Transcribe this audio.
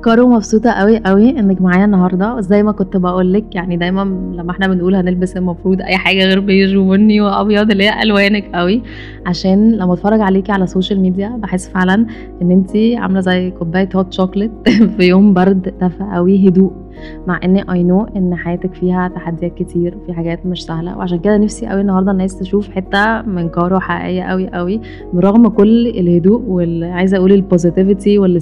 كارو مبسوطة أوي، أوي إنِّك معايا النهارده، زي ما كنت باقول لِك يعني دايمًا لمّا إحنا بنقول هنلبس المفروض أي حاجة غير بيج وبُني وأبيض اللي هي ألوانِك أوي، عشان لمّا أتفرّج عليكِ على السوشيال ميديا باحس فعلًا إن أنتِ عاملة زي كوباية hot chocolate في يوم برد دافى أوي، هدوء، مع إن I know إن حياتِك فيها تحديات كتير، في حاجات مش سهلة، وعشان كده نِفْسي أوي النهارده الناس تشوف حتّة من كارو حقيقية أوي، أوي، برغم كل الهدوء وال عايزة أقول الpositivity وال